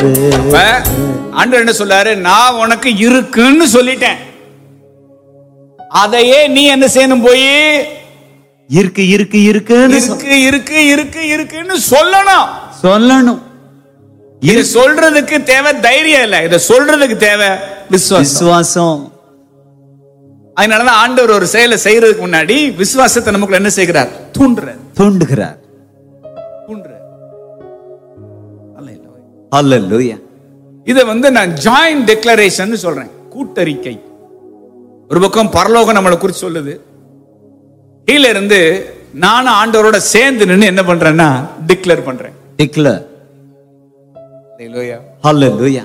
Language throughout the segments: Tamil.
இப்ப ஆண்டவர் என்ன சொல்றாரு நான் உனக்கு இருக்குன்னு சொல்லிட்டேன் அதையே நீ என்ன செய்யணும் போய் இருக்கு இருக்கு இருக்குன்னு சொ- இருக்கு இருக்கு இருக்கு இருக்குன்னு சொல்லணும் சொல்லணும் இது சொல்றதுக்கு தேவை தைரியம் இல்ல இத சொல்றதுக்கு தேவை விசுவாசம் விசுவாசம் அதனாலதான் ஆண்டவர் ஒரு செயலை செய்யறதுக்கு முன்னாடி விசுவாசத்தை நமக்குள்ள என்ன செய்கிறார் தூண்டுறார் தூண்டுகிறார் தூண்டுறார் ஹalleluya இதை வந்து நான் ஜாயிண்ட் டெக்ளரேஷன் சொல்றேன் கூட்டறிக்கை ஒரு பக்கம் பரலோகம் நம்மளை குறித்து சொல்லுது கீழ இருந்து நானும் ஆண்டவரோட சேர்ந்து நின்னு என்ன பண்றேன்னா டிக்ளேர் பண்றேன் டிக்ளர் Hallelujah. ஹalleluya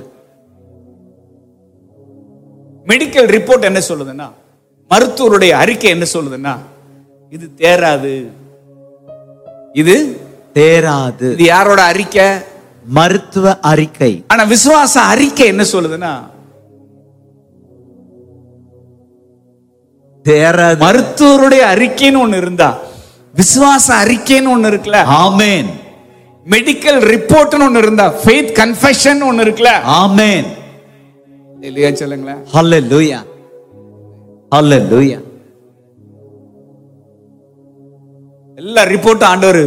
மெடிக்கல் ரிப்போர்ட் என்ன சொல்லுதுன்னா மருத்துவருடைய அறிக்கை என்ன சொல்லுதுன்னா இது தேராது இது தேராது இது யாரோட அறிக்கை மருத்துவ அறிக்கை ஆனா விசுவாச அறிக்கை என்ன சொல்லுதுன்னா தேராது மருத்துவருடைய அறிக்கைன்னு ஒண்ணு இருந்தா விசுவாச அறிக்கைன்னு ஒண்ணு இருக்குல்ல ஆமென் மெடிக்கல் ரிப்போர்ட்னு ஒண்ணு இருந்தா ஃபெய்த் கன்ஃபெஷன் ஒண்ணு இருக்குல்ல ஆமென் இல்லையா சொல்லுங்களேன் ஹalleluya ஹalleluya எல்லா ரிப்போர்ட்டும் ஆண்டவர்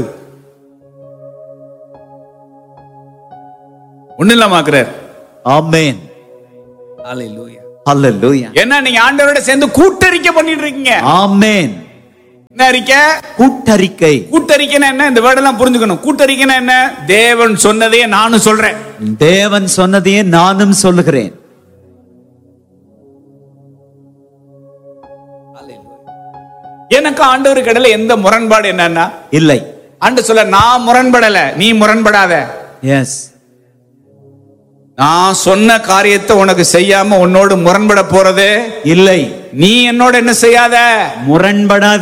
ஒண்ணு இல்லாமக்குறார் ஆமென் Hallelujah. ஹalleluya ஏன்னா நீங்க ஆண்டவரோட சேர்ந்து கூட்டறிக்கை பண்ணிட்டு இருக்கீங்க ஆமென் என்ன அறிக்கை கூட்டறிக்கை கூட்டறிக்கைன்னா என்ன இந்த வேர்டெல்லாம் புரிஞ்சுக்கணும் கூட்டறிக்கைன்னா என்ன தேவன் சொன்னதையே நானும் சொல்றேன் தேவன் சொன்னதையே நானும் சொல்லுகிறேன் எனக்கு ஆண்டவருக்கு இடையில எந்த முரண்பாடு என்னன்னா இல்லை ஆண்டு சொல்ல நான் முரண்படல நீ முரண்படாத எஸ் நான் சொன்ன காரியத்தை உனக்கு செய்யாம உன்னோடு முரண்பட போறது இல்லை நீ என்னோட என்ன செய்யாத முரண்படாத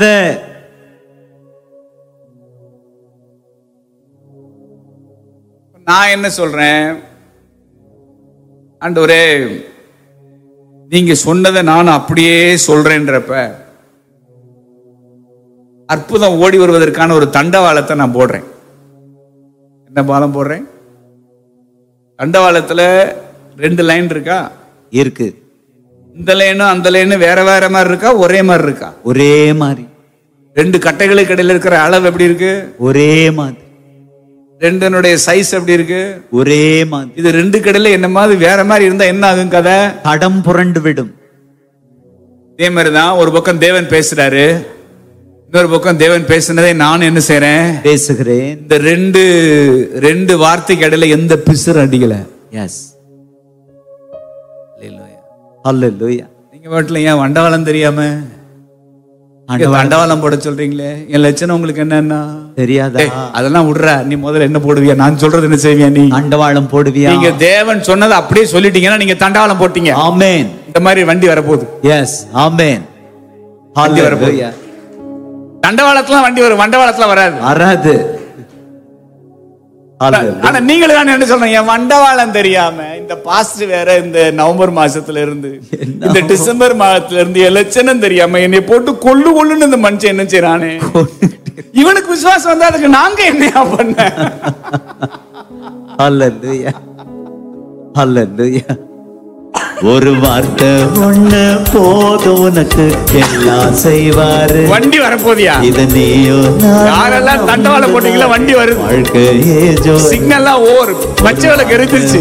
நான் என்ன சொல்றேன் ஆண்டவரே நீங்க சொன்னதை நான் அப்படியே சொல்றேன்றப்ப அற்புதம் ஓடி வருவதற்கான ஒரு தண்டவாளத்தை நான் போடுறேன் என்ன பாலம் போடுறேன் தண்டவாளத்துல ரெண்டு லைன் இருக்கா இருக்கு இந்த லைனும் அந்த லைனும் வேற வேற மாதிரி இருக்கா ஒரே மாதிரி இருக்கா ஒரே மாதிரி ரெண்டு கட்டைகளுக்கு இடையில இருக்கிற அளவு எப்படி இருக்கு ஒரே மாதிரி ரெண்டனுடைய சைஸ் எப்படி இருக்கு ஒரே மாதிரி இது ரெண்டு கடையில என்ன மாதிரி வேற மாதிரி இருந்தா என்ன ஆகும் கதை தடம் புரண்டு விடும் இதே மாதிரிதான் ஒரு பக்கம் தேவன் பேசுறாரு இன்னொரு பக்கம் தேவன் பேசுனதை நான் என்ன செய்றேன் பேசுகிறேன் இந்த ரெண்டு ரெண்டு வார்த்தைக்கு இடையில எந்த பிசுறு அடிக்கல எஸ் ஹalleluya நீங்க வீட்டுல ஏன் வண்டவாளம் தெரியாம இங்க வண்டவாளம் போட சொல்றீங்களே என் லட்சணம் உங்களுக்கு என்னன்னா தெரியாதா ஏய், அதெல்லாம் விடுற நீ முதல்ல என்ன போடுவியா நான் சொல்றது என்ன செய்வியா நீ அண்டவாளம் போடுவியா நீங்க தேவன் சொன்னதை அப்படியே சொல்லிட்டீங்கன்னா நீங்க தண்டவாளம் போட்டீங்க ஆமென் இந்த மாதிரி வண்டி வரப்போகுது எஸ் ஆமென் வண்டி வரப்போகுது. ஹalleluya தண்டவாளத்துல வண்டி வரும் வண்டவாளத்துல வராது வராது Hallelujah. ஆனா நீங்களும் தான் என்ன சொல்றீங்க என் வண்டவாளம் தெரியாம இந்த பாஸ்ட் வேற இந்த நவம்பர் மாசத்துல இருந்து இந்த டிசம்பர் மாதத்துல இருந்து என் லட்சணம் தெரியாம என்னை போட்டு கொள்ளு கொள்ளுன்னு இந்த மனுஷன் என்ன செய்யறானே இவனுக்கு விசுவாசம் வந்தா அதுக்கு நாங்க என்னையா பண்ண ஹalleluya ஹalleluya ஒரு வார்த்தை ஒண்ணு போதும் உனக்கு எல்லாம் செய்வாரு வண்டி வரப்போதியா இத நீயோ யாரெல்லாம் தண்டவாளம் போட்டீங்களோ வண்டி வருது வாழ்க்கையே ஜோ சிக்னல்லாம் ஓவர் பச்சை விளக்கு எரிஞ்சிருச்சு